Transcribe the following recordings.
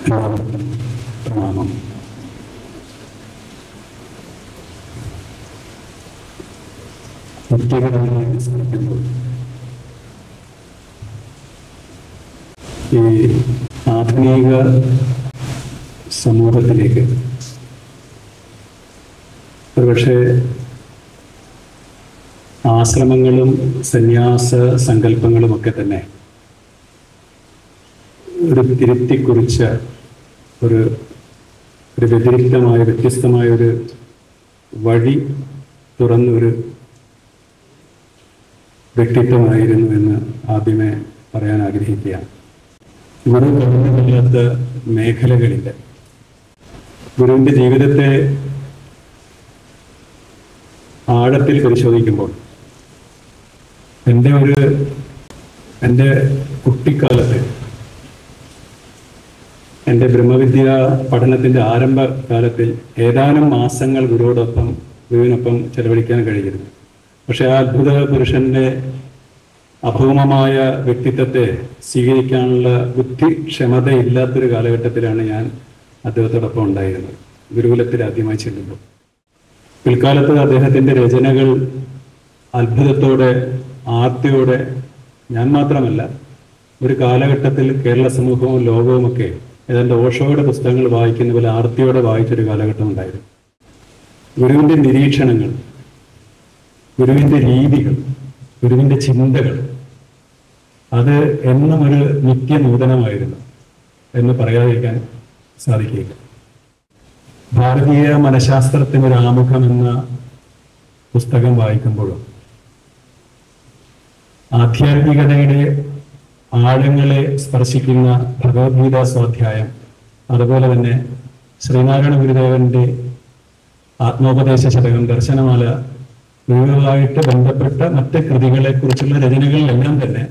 എല്ലാവർക്കും പ്രണാമം നിത്യകരമായി സ്മരിക്കുമ്പോൾ ഈ ആധുനിക സമൂഹത്തിലേക്ക് ഒരുപക്ഷെ ആശ്രമങ്ങളും സന്യാസ സങ്കല്പങ്ങളുമൊക്കെ തന്നെ ഒരു തിരുത്തിക്കുറിച്ച ഒരു ഒരു വ്യതിരിക്തമായ വ്യത്യസ്തമായ ഒരു വഴി തുറന്ന ഒരു വ്യക്തിത്വമായിരുന്നു എന്ന് ആദ്യമേ പറയാൻ ആഗ്രഹിക്കുകയാണ് ഗുരു കടന്നുകൊള്ളാത്ത മേഖലകളില്ല ഗുരുവിൻ്റെ ജീവിതത്തെ ആഴത്തിൽ പരിശോധിക്കുമ്പോൾ എൻ്റെ ഒരു എൻ്റെ കുട്ടിക്കാലത്ത് എൻ്റെ ബ്രഹ്മവിദ്യ പഠനത്തിൻ്റെ ആരംഭ കാലത്തിൽ ഏതാനും മാസങ്ങൾ ഗുരുവോടൊപ്പം ഗുരുവിനൊപ്പം ചെലവഴിക്കാൻ കഴിയുന്നു പക്ഷെ ആ അത്ഭുത പുരുഷന്റെ അഭൗമമായ വ്യക്തിത്വത്തെ സ്വീകരിക്കാനുള്ള ബുദ്ധിക്ഷമത ഇല്ലാത്തൊരു കാലഘട്ടത്തിലാണ് ഞാൻ അദ്ദേഹത്തോടൊപ്പം ഉണ്ടായിരുന്നത് ഗുരുകുലത്തിൽ ആദ്യമായി ചെല്ലുമ്പോൾ പിൽക്കാലത്ത് അദ്ദേഹത്തിന്റെ രചനകൾ അത്ഭുതത്തോടെ ആർത്തിയോടെ ഞാൻ മാത്രമല്ല ഒരു കാലഘട്ടത്തിൽ കേരള സമൂഹവും ലോകവുമൊക്കെ ഏതാണ്ട് ഓഷോയുടെ പുസ്തകങ്ങൾ വായിക്കുന്ന പോലെ ആർത്തിയോടെ വായിച്ചൊരു കാലഘട്ടം ഉണ്ടായിരുന്നു ഗുരുവിന്റെ നിരീക്ഷണങ്ങൾ ഗുരുവിന്റെ രീതികൾ ഗുരുവിന്റെ ചിന്തകൾ അത് എന്നും ഒരു നിത്യനൂതനമായിരുന്നു എന്ന് പറയാതിരിക്കാൻ സാധിക്കില്ല ഭാരതീയ മനഃശാസ്ത്രത്തിന് ഒരു ആമുഖം എന്ന പുസ്തകം വായിക്കുമ്പോഴും ആധ്യാത്മികതയുടെ ആഴങ്ങളെ സ്പർശിക്കുന്ന ഭഗവത്ഗീത സ്വാധ്യായം അതുപോലെ തന്നെ ശ്രീനാരായണ ഗുരുദേവന്റെ ആത്മോപദേശ ശതകം ദർശനമാല ഗുരുവുമായിട്ട് ബന്ധപ്പെട്ട മറ്റ് കൃതികളെ കുറിച്ചുള്ള രചനകളിലെല്ലാം തന്നെ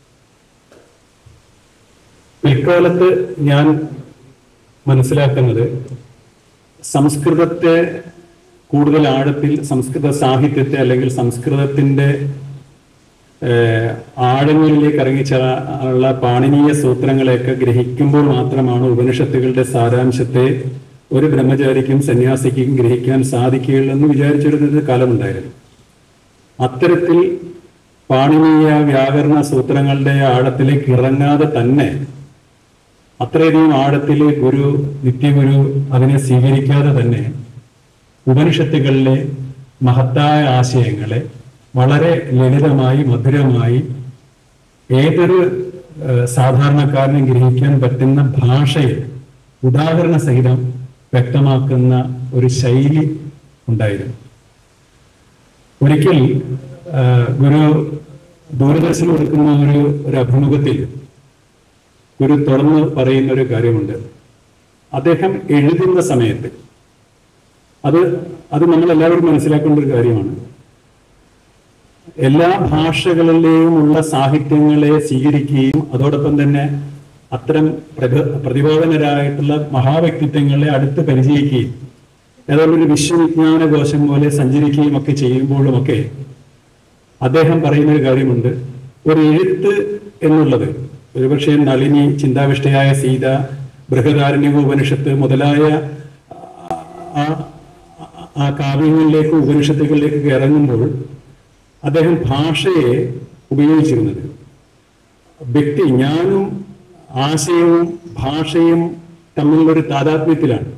പിൽക്കാലത്ത് ഞാൻ മനസ്സിലാക്കുന്നത് സംസ്കൃതത്തെ കൂടുതൽ ആഴത്തിൽ സംസ്കൃത സാഹിത്യത്തെ അല്ലെങ്കിൽ സംസ്കൃതത്തിന്റെ ഏഹ്, ആഴങ്ങളിലേക്ക് ഇറങ്ങിച്ചേരാനുള്ള പാണിനീയ സൂത്രങ്ങളെയൊക്കെ ഗ്രഹിക്കുമ്പോൾ മാത്രമാണ് ഉപനിഷത്തുകളുടെ സാരാംശത്തെ ഒരു ബ്രഹ്മചാരിക്കും സന്യാസിക്കും ഗ്രഹിക്കാൻ സാധിക്കുകയുള്ളൂ എന്ന് വിചാരിച്ചിരുന്നത് കാലമുണ്ടായിരുന്നു അത്തരത്തിൽ പാണിനീയ വ്യാകരണ സൂത്രങ്ങളുടെ ആഴത്തിലേക്ക് ഇറങ്ങാതെ തന്നെ അത്രയധികം ആഴത്തിൽ ഗുരു നിത്യഗുരു അതിനെ സ്വീകരിക്കാതെ തന്നെ ഉപനിഷത്തുകളിലെ മഹത്തായ ആശയങ്ങളെ വളരെ ലളിതമായി മധുരമായി ഏതൊരു ഏഹ്, സാധാരണക്കാരനും ഗ്രഹിക്കാൻ പറ്റുന്ന ഭാഷയിൽ ഉദാഹരണ സഹിതം വ്യക്തമാക്കുന്ന ഒരു ശൈലി ഉണ്ടായിരുന്നു ഒരിക്കൽ ഏഹ്, ഗുരു ദൂരദർശൻ കൊടുക്കുന്ന ഒരു ഒരു അഭിമുഖത്തിൽ ഗുരു തുറന്ന് പറയുന്ന ഒരു കാര്യമുണ്ട് അദ്ദേഹം എഴുതുന്ന സമയത്ത് അത് അത് നമ്മൾ എല്ലാവരും മനസ്സിലാക്കേണ്ട ഒരു കാര്യമാണ് എല്ലാ ഭാഷകളിലെയും ഉള്ള സാഹിത്യങ്ങളെ സ്വീകരിക്കുകയും അതോടൊപ്പം തന്നെ അത്തരം പ്രഗ പ്രതിപാദനരായിട്ടുള്ള മഹാവ്യക്തിത്വങ്ങളെ അടുത്ത് പരിചയിക്കുകയും ഏതാണ്ട് ഒരു വിശ്വവിജ്ഞാന കോശം പോലെ സഞ്ചരിക്കുകയും ഒക്കെ ചെയ്യുമ്പോഴുമൊക്കെ അദ്ദേഹം പറയുന്ന ഒരു കാര്യമുണ്ട് ഒരു എഴുത്ത് എന്നുള്ളത് ഒരുപക്ഷെ നളിനി ചിന്താവിഷ്ടയായ സീത ബൃഹദാരണ്യ ഉപനിഷത്ത് മുതലായ ആ ആ കാവ്യങ്ങളിലേക്ക് ഉപനിഷത്തുകളിലേക്ക് ഇറങ്ങുമ്പോൾ അദ്ദേഹം ഭാഷയെ ഉപയോഗിച്ചിരുന്നത് വ്യക്തി ഞാനും ആശയവും ഭാഷയും തമ്മിലുള്ള ഒരു താതാത്മ്യത്തിലാണ്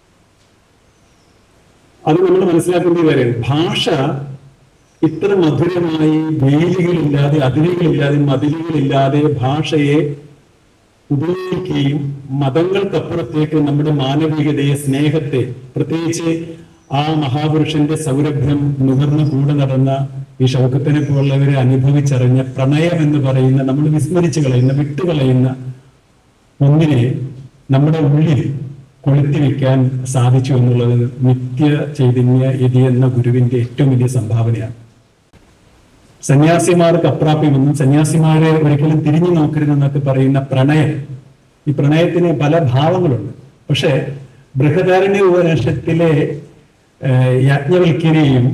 അത് നമ്മൾ മനസ്സിലാക്കേണ്ട ഒരു കാര്യമാണ് ഭാഷ ഇത്ര മധുരമായി വേലികളില്ലാതെ അതിരുകളില്ലാതെ മതിലുകളില്ലാതെ ഭാഷയെ ഉപയോഗിക്കുകയും മതങ്ങൾക്കപ്പുറത്തേക്ക് നമ്മുടെ മാനവികതയെ സ്നേഹത്തെ പ്രത്യേകിച്ച് ആ മഹാപുരുഷന്റെ സൗരഭ്യം നുകർന്നു കൂടെ നടന്ന ഈ ഷൗക്കത്തിനെ പോലുള്ളവരെ അനുഭവിച്ചറിഞ്ഞ പ്രണയം എന്ന് പറയുന്ന നമ്മൾ വിസ്മരിച്ചു കളയുന്ന വിട്ടുകളയുന്ന ഒന്നിനെ നമ്മുടെ ഉള്ളിൽ കൊളുത്തി വെക്കാൻ സാധിച്ചു എന്നുള്ളത് നിത്യ ചൈതന്യ യതി എന്ന ഗുരുവിന്റെ ഏറ്റവും വലിയ സംഭാവനയാണ് സന്യാസിമാർക്ക് അപ്രാപ്യമെന്നും സന്യാസിമാരെ ഒരിക്കലും തിരിഞ്ഞു നോക്കരുതെന്നൊക്കെ പറയുന്ന പ്രണയം ഈ പ്രണയത്തിന് പല ഭാവങ്ങളുണ്ട് പക്ഷെ ബൃഹദാരണ്യ ഉപനിഷത്തിലെ ഏഹ്, യാജ്ഞവൽക്യരെയും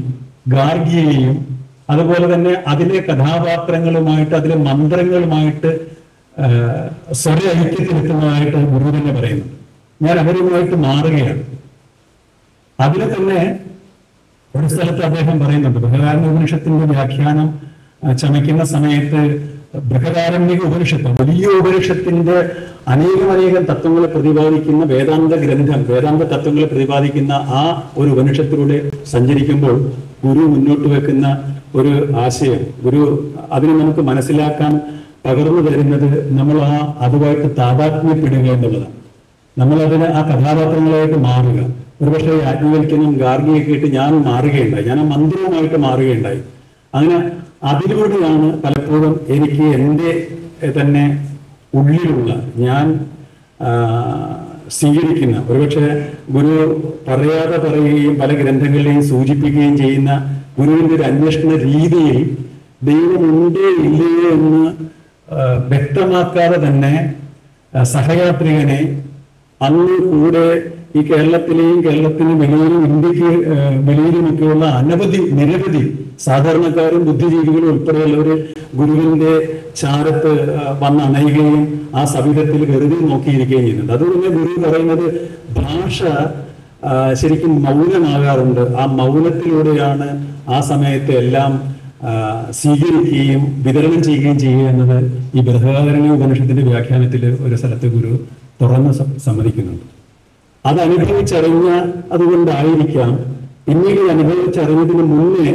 ഗാർഗിയെയും അതുപോലെ തന്നെ അതിലെ കഥാപാത്രങ്ങളുമായിട്ട് അതിലെ മന്ത്രങ്ങളുമായിട്ട് ആ, സ്വര ഐക്യത്തിലെത്തുന്നതായിട്ട് ഗുരു തന്നെ പറയുന്നു ഞാൻ അവരുമായിട്ട് മാറുകയാണ് അതിന് തന്നെ ഒരു സ്ഥലത്ത് അദ്ദേഹം പറയുന്നുണ്ട് ബൃഹദാരണ്യ ഉപനിഷത്തിന്റെ വ്യാഖ്യാനം ആ, ചമയ്ക്കുന്ന സമയത്ത് ബൃഹദാരണ്യക ഉപനിഷത്ത് വലിയ ഉപനിഷത്തിന്റെ അനേകമനേകം തത്വങ്ങളെ പ്രതിപാദിക്കുന്ന വേദാന്ത ഗ്രന്ഥം വേദാന്ത തത്വങ്ങളെ പ്രതിപാദിക്കുന്ന ആ ഒരു ഉപനിഷത്തിലൂടെ സഞ്ചരിക്കുമ്പോൾ ഗുരു മുന്നോട്ട് വെക്കുന്ന ഒരു ആശയം ഗുരു അതിനെ നമുക്ക് മനസ്സിലാക്കാൻ പകർന്നു തരുന്നത് നമ്മൾ ആ അതുമായിട്ട് താതാത്മ്യപ്പെടുക എന്നുള്ളതാണ് നമ്മൾ അതിന് ആ കഥാപാത്രങ്ങളായിട്ട് മാറുക ഒരുപക്ഷെ ആത്മവൽക്കരണം ഗാർഗിയൊക്കെ ഇട്ട് ഞാൻ മാറുകയുണ്ടായി ഞാൻ ആ മന്ത്രവുമായിട്ട് മാറുകയുണ്ടായി അങ്ങനെ അതിലൂടെയാണ് പലപ്പോഴും എനിക്ക് എൻ്റെ എഹ്, തന്നെ ഉള്ളിലുള്ള ഞാൻ ആ, സ്വീകരിക്കുന്ന ഒരുപക്ഷെ ഗുരു പറയാതെ പറയുകയും പല ഗ്രന്ഥങ്ങളിലെയും സൂചിപ്പിക്കുകയും ചെയ്യുന്ന ഗുരുവിന്റെ ഒരു അന്വേഷണ രീതിയിൽ ദൈവമുണ്ടേ ഇല്ലയോ എന്ന് ആ, വ്യക്തമാക്കാതെ തന്നെ ആ, സഹയാത്രികനെ അന്ന് കൂടെ ഈ കേരളത്തിലെയും കേരളത്തിന് വെളിയിലും ഇന്ത്യക്ക് ആ, വെളിയിലുമൊക്കെയുള്ള അനവധി നിരവധി സാധാരണക്കാരും ബുദ്ധിജീവികളും ഉൾപ്പെടെയുള്ളവര് ഗുരുവിന്റെ ചാരത്ത് ആ, വന്ന് അണയുകയും ആ സവിധത്തിൽ വെറുതെ നോക്കിയിരിക്കുകയും ചെയ്യുന്നുണ്ട് അതുകൊണ്ട് ഗുരു പറയുന്നത് ഭാഷ ആ, ശരിക്കും മൗനമാകാറുണ്ട് ആ മൗനത്തിലൂടെയാണ് ആ സമയത്ത് എല്ലാം ആ, സ്വീകരിക്കുകയും വിതരണം ചെയ്യുകയും ചെയ്യുക എന്നത് ഈ ബൃഹദാരണ്യ ഉപനിഷത്തിന്റെ വ്യാഖ്യാനത്തിൽ ഒരു സ്ഥലത്ത് ഗുരു തുറന്ന് സ- സമ്മതിക്കുന്നുണ്ട് അത് അനുഭവിച്ചറിഞ്ഞ അതുകൊണ്ടായിരിക്കാം പിന്നീട് ഇത് അനുഭവിച്ചറിഞ്ഞതിന് മുന്നേ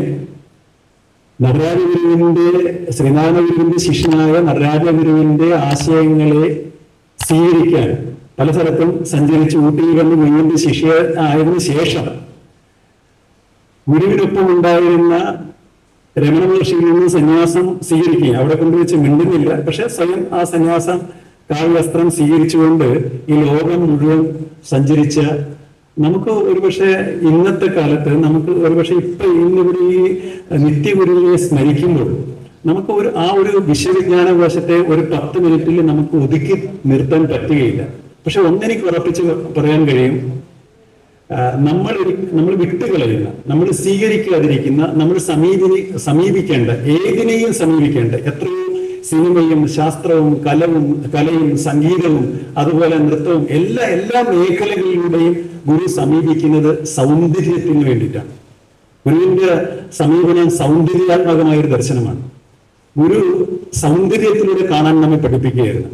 നടരാജഗുരുവിന്റെ ശ്രീനാരായണഗുരുവിന്റെ ശിഷ്യനായ നടരാജഗുരുവിന്റെ ആശയങ്ങളെ സ്വീകരിക്കാൻ പല സ്ഥലത്തും സഞ്ചരിച്ച് ഊട്ടിയിൽ വന്ന് ഗുരുവിന്റെ ശിഷ്യ ആയതിനു ശേഷം ഗുരുവിനൊപ്പം ഉണ്ടായിരുന്ന രമണ മഹർഷിയിൽ നിന്ന് സന്യാസം സ്വീകരിക്കുക അവിടെ കൊണ്ടുവച്ച് മിണ്ടുന്നില്ല പക്ഷെ സ്വയം ആ സന്യാസം കാവ്യവസ്ത്രം സ്വീകരിച്ചുകൊണ്ട് ഈ ലോകം മുഴുവൻ സഞ്ചരിച്ച നമുക്ക് ഒരുപക്ഷെ ഇന്നത്തെ കാലത്ത് നമുക്ക് ഒരുപക്ഷെ ഇപ്പൊ ഇന്നിവിടെ ഈ നിത്യഗുരുവിനെ സ്മരിക്കുമ്പോൾ നമുക്ക് ഒരു ആ ഒരു വിശ്വവിജ്ഞാന കോശത്തെ ഒരു പത്ത് മിനിറ്റിൽ നമുക്ക് ഒതുക്കി നിർത്താൻ പറ്റുകയില്ല പക്ഷെ ഒന്നെനിക്ക് ഉറപ്പിച്ച് പറയാൻ കഴിയും ആ, നമ്മൾ ഒരു- നമ്മൾ വിട്ടുകളയുന്ന നമ്മൾ സ്വീകരിക്കാതിരിക്കുന്ന നമ്മൾ സമീപി സമീപിക്കേണ്ട ഏതിനെയും സമീപിക്കേണ്ട എത്രയോ സിനിമയും ശാസ്ത്രവും കലവും കലയും സംഗീതവും അതുപോലെ നൃത്തവും എല്ലാ എല്ലാ മേഖലകളിലൂടെയും ഗുരു സമീപിക്കുന്നത് സൗന്ദര്യത്തിന് വേണ്ടിയിട്ടാണ് ഗുരുവിന്റെ സമീപനം സൗന്ദര്യാത്മകമായ ഒരു ദർശനമാണ് ഗുരു സൗന്ദര്യത്തിലൂടെ കാണാൻ നമ്മെ പഠിപ്പിക്കുകയായിരുന്നു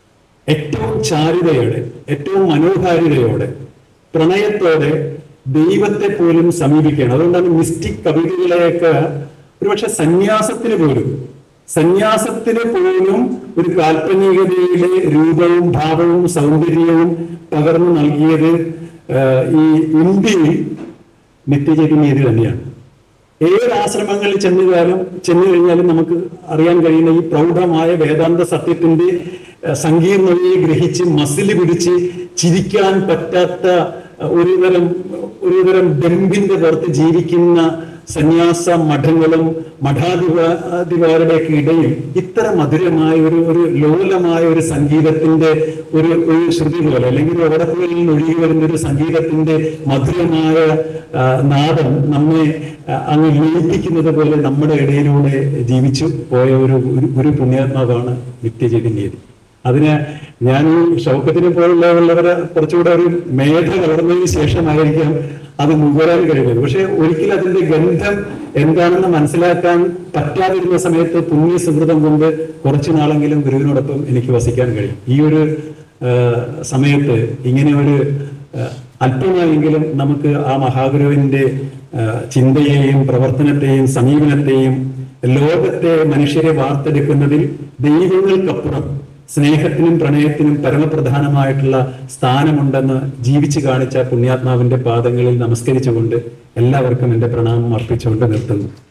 ഏറ്റവും ചാരുതയോടെ ഏറ്റവും മനോഹാരിതയോടെ പ്രണയത്തോടെ ദൈവത്തെ പോലും സമീപിക്കുകയാണ് അതുകൊണ്ടാണ് മിസ്റ്റിക് കവിതകളെയൊക്കെ ഒരുപക്ഷെ സന്യാസത്തിന് പോലും സന്യാസത്തിന് പോലും ഒരു കാൽപ്പനികതയിലെ രൂപവും ഭാവവും സൗന്ദര്യവും പകർന്നു നൽകിയത് ആ, ഈ ഇന്ത്യയിൽ നിത്യചൈതന്യത തന്നെയാണ് ഏത് ആശ്രമങ്ങളിൽ ചെന്നുകാലും ചെന്നു കഴിഞ്ഞാലും നമുക്ക് അറിയാൻ കഴിയുന്ന ഈ പ്രൗഢമായ വേദാന്ത സത്യത്തിന്റെ അഹ്, സങ്കീർണതയെ ഗ്രഹിച്ച് മസിൽ പിടിച്ച് ചിരിക്കാൻ പറ്റാത്ത അഹ്, ഒരുതരം ഒരുതരം ഡെമ്പിന്റെ പുറത്ത് ജീവിക്കുന്ന സന്യാസ മഠങ്ങളും മഠാധിപതിമാരുടെയൊക്കെ ഇടയിൽ ഇത്ര മധുരമായ ഒരു ഒരു ലോലമായ ഒരു സംഗീതത്തിന്റെ ഒരു ഒരു ശ്രുതി പോലെ അല്ലെങ്കിൽ ഓടക്കുകളിൽ ഒഴുകി വരുന്ന ഒരു സംഗീതത്തിന്റെ മധുരമായ ആ, നാദം നമ്മെ ആ, അങ്ങ് ലയിപ്പിക്കുന്നത് പോലെ നമ്മുടെ ഇടയിലൂടെ ജീവിച്ചു പോയ ഒരു ഒരു- ഒരു പുണ്യാത്മാവാണ് നിത്യചൈതന്യത് അതിന് ഞാൻ ഈ ഷൗക്കത്തിനെ പോലുള്ളവരെ കുറച്ചുകൂടെ ഒരു മേധ വളർന്നതിന് ശേഷമായിരിക്കാം അത് മുകരാൻ കഴിയുന്നത് പക്ഷെ ഒരിക്കലും അതിന്റെ ഗന്ധം എന്താണെന്ന് മനസ്സിലാക്കാൻ പറ്റാതിരുന്ന സമയത്ത് പുണ്യ സുഹൃതം കൊണ്ട് കുറച്ചു നാളെങ്കിലും ഗുരുവിനോടൊപ്പം എനിക്ക് വസിക്കാൻ കഴിയും ഈ ഒരു ആ, സമയത്ത് ഇങ്ങനെ ഒരു ആ, അല്പമായെങ്കിലും നമുക്ക് ആ മഹാഗുരുവിന്റെ ആ, ചിന്തയെയും പ്രവർത്തനത്തെയും സമീപനത്തെയും ലോകത്തെ മനുഷ്യരെ വാർത്തെടുക്കുന്നതിൽ ദൈവങ്ങൾക്കപ്പുറം സ്നേഹത്തിനും പ്രണയത്തിനും പരമപ്രധാനമായിട്ടുള്ള സ്ഥാനമുണ്ടെന്ന് ജീവിച്ചു കാണിച്ച പുണ്യാത്മാവിന്റെ പാദങ്ങളിൽ നമസ്കരിച്ചുകൊണ്ട് എല്ലാവർക്കും എന്റെ പ്രണാമം അർപ്പിച്ചുകൊണ്ട് നിർത്തുന്നു